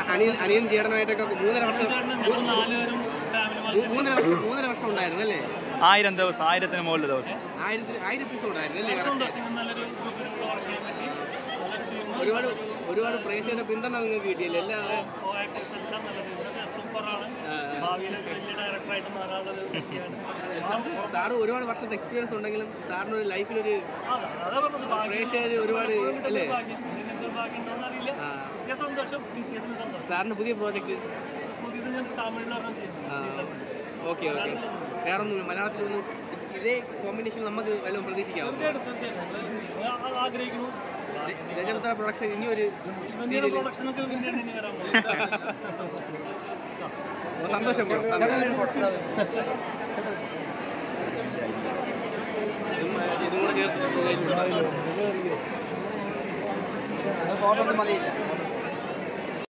അനിയൻ അനിയൻ ചേട്ടനായിട്ടൊക്കെ മൂന്നര വർഷം ഞങ്ങൾ നാലുപേരും ഫാമിലി മൂ- മൂന്നര വർഷം മൂന്നര വർഷം ഉണ്ടായിരുന്നു അല്ലേ ആയിരം ദിവസം ആയിരത്തിന് മുകളിൽ ദിവസം ആയിരത്തി ആയിരം എപ്പിസോഡ് ആയിരുന്നു അല്ലേ സന്തോഷം നല്ലൊരു ഗ്രൂപ്പിൽ വർക്ക് ചെയ്യാൻ പറ്റി നല്ലൊരു ടീം ഒരുപാട് ഒരുപാട് പ്രേക്ഷകരുടെ പിന്തുണ നിങ്ങൾക്ക് കിട്ടിയില്ലേ എല്ലാ കോ ആക്ടേഴ്സ് എല്ലാം നല്ലത് സൂപ്പറാണ് ആ, ഭാവിയിൽ വലിയ ഡയറക്ടറായിട്ട് മാറാനുള്ളത് വിഷയമാണ് സാറ് ഒരുപാട് വർഷത്തെ എക്സ്പീരിയൻസ് ഉണ്ടെങ്കിലും സാറിന് ഒരു ലൈഫിലൊരു അതാ അതാ പറഞ്ഞത് ഭാഗ്യം. പ്രേക്ഷകർ ഒരുപാട് അല്ലേ ഭാഗ്യം. ഇതിനെന്ത് ഭാഗ്യം ഉണ്ടോന്ന് അറിയില്ല ആ, എനിക്ക് സന്തോഷം കിട്ടിയതിന് സന്തോഷം സാറിന് പുതിയ പ്രോജക്റ്റ് പുതിയത് ഞാൻ തമിഴിലാണ് ചെയ്യുന്നത് ഓക്കെ ഓക്കെ വേറൊന്നും മലയാളത്തിലൊന്നും ഇതേ കോമ്പിനേഷൻ നമുക്ക് വല്ലതും പ്രതീക്ഷിക്കാമോ തീർച്ചയായിട്ടും തീർച്ചയായിട്ടും ഞാൻ ആഗ്രഹിക്കുന്നു രജപത്ര പ്രൊഡക്ഷൻ ഇനി ഒരു വലിയൊരു പ്രൊഡക്ഷനൊക്കെ പിന്നീട് ഇനി വരാൻ പോകും സന്തോഷം bro. സന്തോഷം. ഇതും- ഇതും കൂടെ ചേർത്ത്